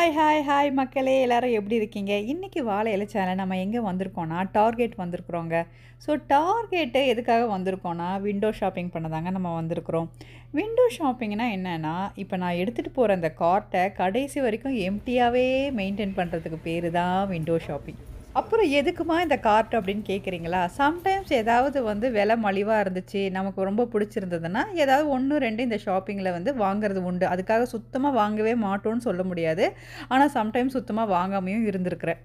hi hi hi மக்களே எல்லாரும் எப்படி இருக்கீங்க இன்றைக்கி வாழை இலை சேனல் நம்ம எங்கே வந்திருக்கோம்னா டார்கெட் வந்திருக்குறோங்க ஸோ டார்கெட்டு எதுக்காக வந்திருக்கோம்னா விண்டோ ஷாப்பிங் பண்ணதாங்க நம்ம வந்திருக்கிறோம் விண்டோ ஷாப்பிங்னா என்னென்னா இப்போ நான் எடுத்துகிட்டு போகிற அந்த கார்ட்டை கடைசி வரைக்கும் எம்டியாகவே மெயின்டைன் பண்ணுறதுக்கு பேர் தான் விண்டோ ஷாப்பிங் அப்புறம் எதுக்குமா இந்த கார்ட் அப்படின்னு கேட்குறீங்களா சம்டைம்ஸ் ஏதாவது வந்து விலை மலிவாக இருந்துச்சு நமக்கு ரொம்ப பிடிச்சிருந்ததுன்னா ஏதாவது ஒன்று ரெண்டு இந்த ஷாப்பிங்கில் வந்து வாங்குறது உண்டு அதுக்காக சுத்தமாக வாங்கவே மாட்டோம்னு சொல்ல முடியாது ஆனால் சம்டைம்ஸ் சுத்தமாக வாங்காமையும் இருந்திருக்கிறேன்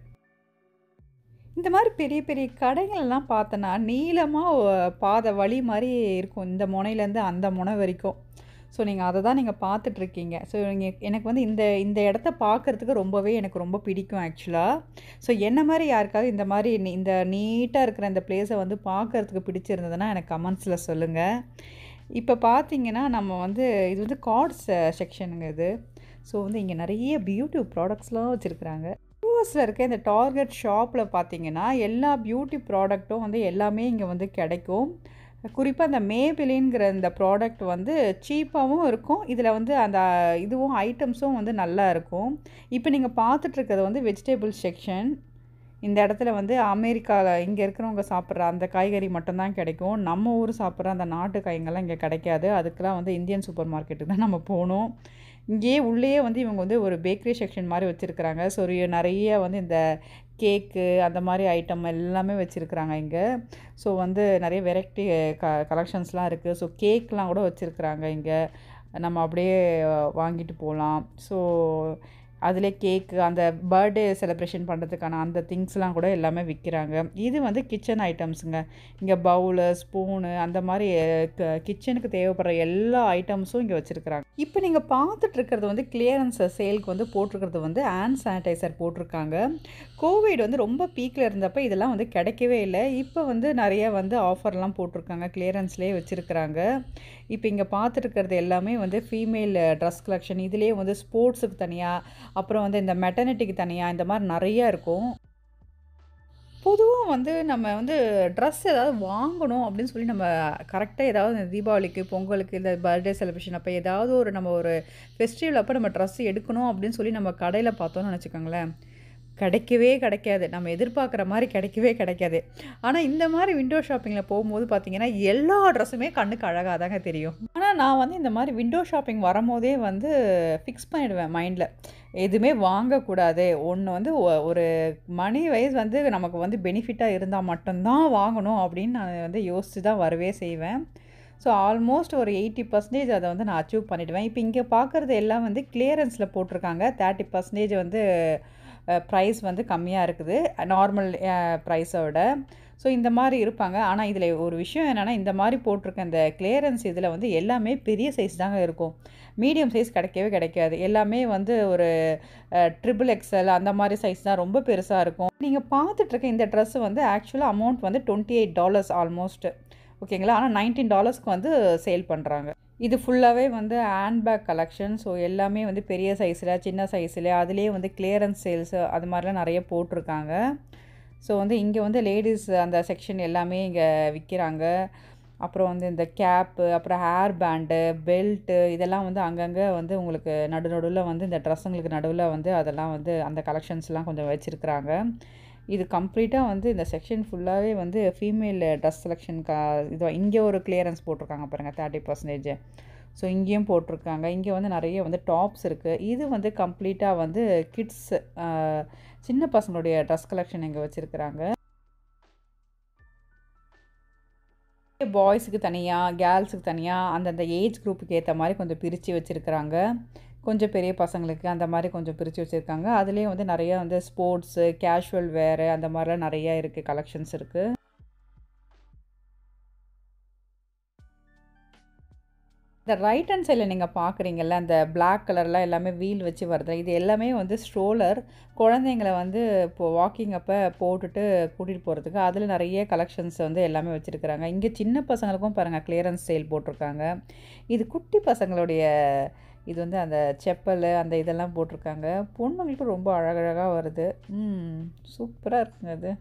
இந்த மாதிரி பெரிய பெரிய கடைகள்லாம் பார்த்தோன்னா நீளமாக பாதை வழி மாதிரி இருக்கும் இந்த முனையிலேருந்து அந்த முனை வரைக்கும் ஸோ நீங்கள் அதை தான் நீங்கள் பார்த்துட்ருக்கீங்க ஸோ நீங்கள் எனக்கு வந்து இந்த இந்த இடத்த பார்க்குறதுக்கு ரொம்பவே எனக்கு ரொம்ப பிடிக்கும் ஆக்சுவலாக ஸோ என்ன மாதிரி யாருக்காவது இந்த மாதிரி நீ- இந்த நீட்டாக இருக்கிற இந்த பிளேஸை வந்து பார்க்குறதுக்கு பிடிச்சிருந்ததுன்னா எனக்கு கமெண்ட்ஸில் சொல்லுங்கள் இப்போ பார்த்தீங்கன்னா நம்ம வந்து இது வந்து கார்ட்ஸ் செக்ஷனுங்க இது ஸோ வந்து இங்கே நிறைய பியூட்டி ப்ராடக்ட்ஸ்லாம் வச்சுருக்குறாங்க யூஎஸில் இருக்க இந்த டார்கெட் ஷாப்பில் பார்த்தீங்கன்னா எல்லா பியூட்டி ப்ராடக்ட்டும் வந்து எல்லாமே இங்கே வந்து கிடைக்கும் குறிப்பாக இந்த மேபிலின்கிற இந்த ப்ராடக்ட் வந்து சீப்பாகவும் இருக்கும் இதில் வந்து அந்த இதுவும் ஐட்டம்ஸும் வந்து நல்லா இருக்கும் இப்போ நீங்கள் பார்த்துட்ருக்கிறது வந்து வெஜிடபிள் செக்ஷன் இந்த இடத்துல வந்து அமெரிக்காவில் இங்கே இருக்கிறவங்க சாப்பிட்ற அந்த காய்கறி மட்டும்தான் கிடைக்கும் நம்ம ஊர் சாப்பிட்ற அந்த நாட்டு காய்ங்கெல்லாம் இங்கே கிடைக்காது அதுக்கெலாம் வந்து இந்தியன் சூப்பர் மார்க்கெட்டுக்கு தான் நம்ம போகணும் இங்கேயே உள்ளேயே வந்து இவங்க வந்து ஒரு பேக்கரி செக்ஷன் மாதிரி வச்சுருக்குறாங்க ஸோ ஒரு நிறைய வந்து இந்த கேக்கு அந்த மாதிரி ஐட்டம் எல்லாமே வச்சுருக்குறாங்க இங்கே ஸோ வந்து நிறைய வெரைட்டி க கலெக்ஷன்ஸ்லாம் இருக்குது ஸோ கேக்லாம் கூட வச்சுருக்குறாங்க இங்கே நம்ம அப்படியே வாங்கிட்டு போகலாம் ஸோ அதிலே கேக்கு அந்த பர்த்டே செலிப்ரேஷன் பண்ணுறதுக்கான அந்த திங்ஸ்லாம் கூட எல்லாமே விற்கிறாங்க இது வந்து கிச்சன் ஐட்டம்ஸுங்க இங்கே பவுலு ஸ்பூனு அந்த மாதிரி கிச்சனுக்கு தேவைப்படுற எல்லா ஐட்டம்ஸும் இங்கே வச்சுருக்குறாங்க இப்போ நீங்கள் பார்த்துட்டு இருக்கிறது வந்து கிளியரன்ஸ் சேலுக்கு வந்து போட்டிருக்கிறது வந்து ஹேண்ட் சானிடைசர் போட்டிருக்காங்க கோவிட் வந்து ரொம்ப பீக்கில் இருந்தப்போ இதெல்லாம் வந்து கிடைக்கவே இல்லை இப்போ வந்து நிறைய வந்து ஆஃபர்லாம் போட்டிருக்காங்க கிளியரன்ஸ்லேயே வச்சுருக்குறாங்க இப்போ இங்கே பார்த்துருக்கிறது எல்லாமே வந்து ஃபீமேல் ட்ரெஸ் கலெக்ஷன் இதுலேயே வந்து ஸ்போர்ட்ஸுக்கு தனியாக அப்புறம் வந்து இந்த மெட்டர்னிட்டிக்கு தனியாக இந்த மாதிரி நிறையா இருக்கும் பொதுவாக வந்து நம்ம வந்து ட்ரெஸ் ஏதாவது வாங்கணும் அப்படின்னு சொல்லி நம்ம கரெக்டாக ஏதாவது இந்த தீபாவளிக்கு பொங்கலுக்கு இந்த பர்த்டே செலிப்ரேஷன் அப்போ ஏதாவது ஒரு நம்ம ஒரு ஃபெஸ்டிவல் அப்போ நம்ம ட்ரெஸ் எடுக்கணும் அப்படின்னு சொல்லி நம்ம கடையில் பார்த்தோம்னு நினச்சிக்கோங்களேன் கிடைக்கவே கிடைக்காது நம்ம எதிர்பார்க்குற மாதிரி கிடைக்கவே கிடைக்காது ஆனால் இந்த மாதிரி விண்டோ ஷாப்பிங்கில் போகும்போது பார்த்தீங்கன்னா எல்லா ட்ரெஸ்ஸுமே கண்ணுக்கு அழகாக தாங்க தெரியும் ஆனால் நான் வந்து இந்த மாதிரி விண்டோ ஷாப்பிங் வரும்போதே வந்து ஃபிக்ஸ் பண்ணிடுவேன் மைண்டில் எதுவுமே வாங்கக்கூடாது ஒன்று வந்து ஒ- ஒரு மணி வைஸ் வந்து நமக்கு வந்து பெனிஃபிட்டாக இருந்தால் மட்டும்தான் வாங்கணும் அப்படின்னு நான் வந்து யோசித்து தான் வரவே செய்வேன் ஸோ ஆல்மோஸ்ட் ஒரு எயிட்டி பர்சன்டேஜ் அதை வந்து நான் அச்சீவ் பண்ணிவிடுவேன் இப்போ இங்கே பார்க்குறது எல்லாம் வந்து கிளியரன்ஸில் போட்டிருக்காங்க தேர்ட்டி பர்சன்டேஜ் வந்து ப்ரைஸ் வந்து கம்மியாக இருக்குது நார்மல் ப்ரைஸை விட ஸோ இந்த மாதிரி இருப்பாங்க ஆனால் இதில் ஒரு விஷயம் என்னென்னா இந்த மாதிரி போட்டிருக்க இந்த கிளியரன்ஸ் இதில் வந்து எல்லாமே பெரிய சைஸ் தாங்க இருக்கும் மீடியம் சைஸ் கிடைக்கவே கிடைக்காது எல்லாமே வந்து ஒரு ட்ரிபிள் எக்ஸல் அந்த மாதிரி சைஸ் தான் ரொம்ப பெருசாக இருக்கும் நீங்கள் பார்த்துட்ருக்க இந்த ட்ரெஸ் வந்து ஆக்சுவலாக அமௌண்ட் வந்து டுவெண்ட்டி எயிட் டாலர்ஸ் ஆல்மோஸ்ட் ஓகேங்களா ஆனால் நைன்டீன் டாலர்ஸ்க்கு வந்து சேல் பண்ணுறாங்க இது ஃபுல்லாகவே வந்து ஹேண்ட்பேக் கலெக்ஷன் ஸோ எல்லாமே வந்து பெரிய சைஸில் சின்ன சைஸில் அதுலேயே வந்து கிளியரன்ஸ் சேல்ஸு அது மாதிரிலாம் நிறைய போட்டிருக்காங்க ஸோ வந்து இங்கே வந்து லேடிஸ் அந்த செக்ஷன் எல்லாமே இங்கே விற்கிறாங்க அப்புறம் வந்து இந்த கேப்பு அப்புறம் ஹேர் பேண்டு பெல்ட்டு இதெல்லாம் வந்து அங்கங்கே வந்து உங்களுக்கு நடு நடுவில் வந்து இந்த ட்ரெஸ்ஸுங்களுக்கு நடுவில் வந்து அதெல்லாம் வந்து அந்த கலெக்ஷன்ஸ்லாம் கொஞ்சம் வச்சுருக்குறாங்க இது கம்ப்ளீட்டாக வந்து இந்த செக்ஷன் ஃபுல்லாகவே வந்து ஃபீமேல் ட்ரெஸ் செலெக்ஷன் கா இது இங்கே ஒரு கிளியரன்ஸ் போட்டிருக்காங்க பாருங்கள் தேர்ட்டி பர்சன்டேஜ் ஸோ இங்கேயும் போட்டிருக்காங்க இங்கே வந்து நிறைய வந்து டாப்ஸ் இருக்குது இது வந்து கம்ப்ளீட்டாக வந்து கிட்ஸ் சின்ன பசங்களுடைய ட்ரெஸ் கலெக்ஷன் இங்கே வச்சுருக்குறாங்க பாய்ஸுக்கு தனியாக கேர்ள்ஸுக்கு தனியாக அந்தந்த ஏஜ் குரூப்புக்கு ஏற்ற மாதிரி கொஞ்சம் பிரித்து வச்சுருக்குறாங்க கொஞ்சம் பெரிய பசங்களுக்கு அந்த மாதிரி கொஞ்சம் பிரித்து வச்சுருக்காங்க அதுலேயே வந்து நிறைய வந்து ஸ்போர்ட்ஸு கேஷுவல் வேறு அந்த மாதிரிலாம் நிறைய இருக்குது கலெக்ஷன்ஸ் இருக்குது இந்த ரைட் ஹேண்ட் சைடில் நீங்கள் பார்க்குறீங்கல்ல அந்த Black கலரில் எல்லாமே வீல் வச்சு வருது இது எல்லாமே வந்து ஸ்ட்ரோலர் குழந்தைங்களை வந்து இப்போது வாக்கிங் அப்போ போட்டுட்டு கூட்டிகிட்டு போகிறதுக்கு அதில் நிறைய கலெக்ஷன்ஸ் வந்து எல்லாமே வச்சுருக்குறாங்க இங்கே சின்ன பசங்களுக்கும் பாருங்கள் கிளியரன்ஸ் சேல் போட்டிருக்காங்க இது குட்டி பசங்களுடைய இது வந்து அந்த செப்பல் அந்த இதெல்லாம் போட்டிருக்காங்க பொண்ணுங்களுக்கும் ரொம்ப அழகழகாக வருது ம் சூப்பராக இருக்குங்க அது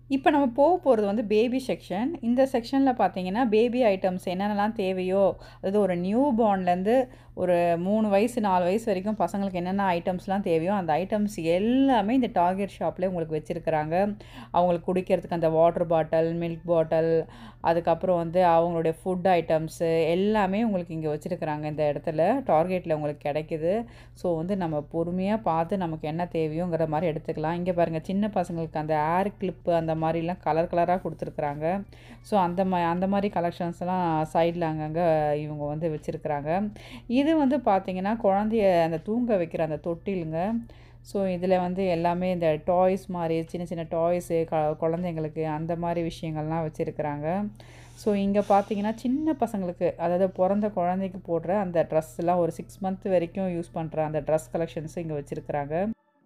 இப்போ நம்ம போக போகிறது வந்து பேபி செக்ஷன் இந்த செக்ஷனில் பார்த்தீங்கன்னா பேபி ஐட்டம்ஸ் என்னென்னலாம் தேவையோ அதாவது ஒரு நியூ பார்ன்லேருந்து ஒரு மூணு வயசு நாலு வயசு வரைக்கும் பசங்களுக்கு என்னென்ன ஐட்டம்ஸ்லாம் தேவையோ அந்த ஐட்டம்ஸ் எல்லாமே இந்த டார்கெட் ஷாப்லேயே உங்களுக்கு வச்சுருக்குறாங்க அவங்களுக்கு குடிக்கிறதுக்கு அந்த வாட்டர் பாட்டில் மில்க் பாட்டில் அதுக்கப்புறம் வந்து அவங்களுடைய ஃபுட் ஐட்டம்ஸு எல்லாமே உங்களுக்கு இங்கே வச்சுருக்குறாங்க இந்த இடத்துல டார்கெட்டில் உங்களுக்கு கிடைக்குது ஸோ வந்து நம்ம பொறுமையாக பார்த்து நமக்கு என்ன தேவையோங்கிற மாதிரி எடுத்துக்கலாம் இங்கே பாருங்கள் சின்ன பசங்களுக்கு அந்த ஏர் கிளிப்பு அந்த மாதிரிலாம் கலர் கலராக கொடுத்துருக்குறாங்க ஸோ அந்த மா அந்த மாதிரி கலெக்ஷன்ஸ்லாம் சைடில் அங்கங்கே இவங்க வந்து வச்சுருக்குறாங்க இது வந்து பார்த்திங்கன்னா குழந்தைய அந்த தூங்க வைக்கிற அந்த தொட்டிலுங்க ஸோ இதில் வந்து எல்லாமே இந்த டாய்ஸ் மாதிரி சின்ன சின்ன டாய்ஸு க குழந்தைங்களுக்கு அந்த மாதிரி விஷயங்கள்லாம் வச்சுருக்குறாங்க ஸோ இங்கே பார்த்தீங்கன்னா சின்ன பசங்களுக்கு அதாவது பிறந்த குழந்தைக்கு போடுற அந்த ட்ரெஸ்லாம் ஒரு சிக்ஸ் மந்த் வரைக்கும் யூஸ் பண்ணுற அந்த ட்ரெஸ் கலெக்ஷன்ஸும் இங்கே வச்சுருக்குறாங்க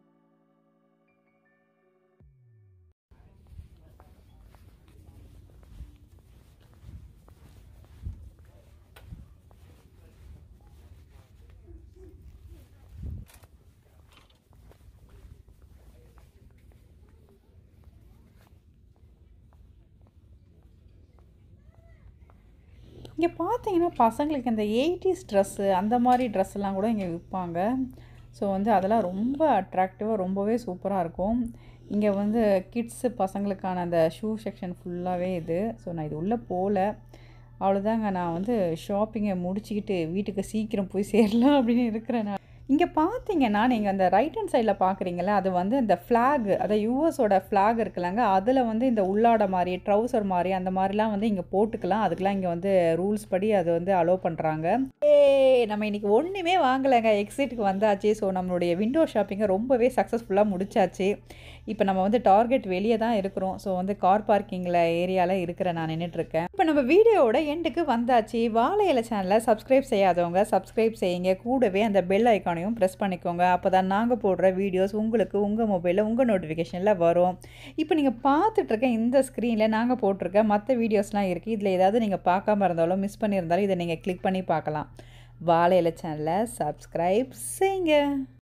இங்கே பார்த்தீங்கன்னா பசங்களுக்கு இந்த எயிட்டிஸ் ட்ரெஸ்ஸு அந்த மாதிரி ட்ரெஸ்ஸெல்லாம் கூட இங்கே விற்பாங்க ஸோ வந்து அதெல்லாம் ரொம்ப அட்ராக்டிவாக ரொம்பவே சூப்பராக இருக்கும் இங்கே வந்து கிட்ஸு பசங்களுக்கான அந்த ஷூ செக்ஷன் ஃபுல்லாகவே இது ஸோ நான் இது உள்ளே போகல அவ்வளோதாங்க நான் வந்து ஷாப்பிங்கை முடிச்சுக்கிட்டு வீட்டுக்கு சீக்கிரம் போய் சேரலாம் அப்படின்னு இருக்கிறேன் நான் இங்கே பார்த்தீங்கன்னா நீங்கள் அந்த ரைட் ஹேண்ட் சைடில் பார்க்குறீங்களா அது வந்து இந்த ஃப்ளாக் அதை யூஎஸோட ஃப்ளாக் இருக்குல்லங்க அதில் வந்து இந்த உள்ளாட மாதிரி ட்ரௌசர் மாதிரி அந்த மாதிரிலாம் வந்து இங்கே போட்டுக்கலாம் அதுக்கெலாம் இங்கே வந்து ரூல்ஸ் படி அது வந்து அலோவ் பண்ணுறாங்க ஏ நம்ம இன்றைக்கி ஒன்றுமே வாங்கலைங்க எக்ஸிட்டுக்கு வந்தாச்சு ஸோ நம்மளுடைய விண்டோ ஷாப்பிங்கை ரொம்பவே சக்ஸஸ்ஃபுல்லாக முடிச்சாச்சு இப்போ நம்ம வந்து டார்கெட் வெளியே தான் இருக்கிறோம் ஸோ வந்து கார் பார்க்கிங்கில் ஏரியாவில் இருக்கிற நான் நின்றுட்டுருக்கேன் இப்போ நம்ம வீடியோவோட எண்டுக்கு வந்தாச்சு வாழை இலை சேனலை சப்ஸ்கிரைப் செய்யாதவங்க சப்ஸ்கிரைப் செய்யுங்க கூடவே அந்த பெல் ஐக்கானையும் ப்ரெஸ் பண்ணிக்கோங்க அப்போ தான் நாங்கள் போடுற வீடியோஸ் உங்களுக்கு உங்கள் மொபைலில் உங்கள் நோட்டிஃபிகேஷனில் வரும் இப்போ நீங்கள் பார்த்துட்ருக்க இந்த ஸ்க்ரீனில் நாங்கள் போட்டிருக்க மற்ற வீடியோஸ்லாம் இருக்குது இதில் ஏதாவது நீங்கள் பார்க்காம இருந்தாலும் மிஸ் பண்ணியிருந்தாலும் இதை நீங்கள் கிளிக் பண்ணி பார்க்கலாம் வாழை இலை சேனலை சப்ஸ்கிரைப் செய்யுங்க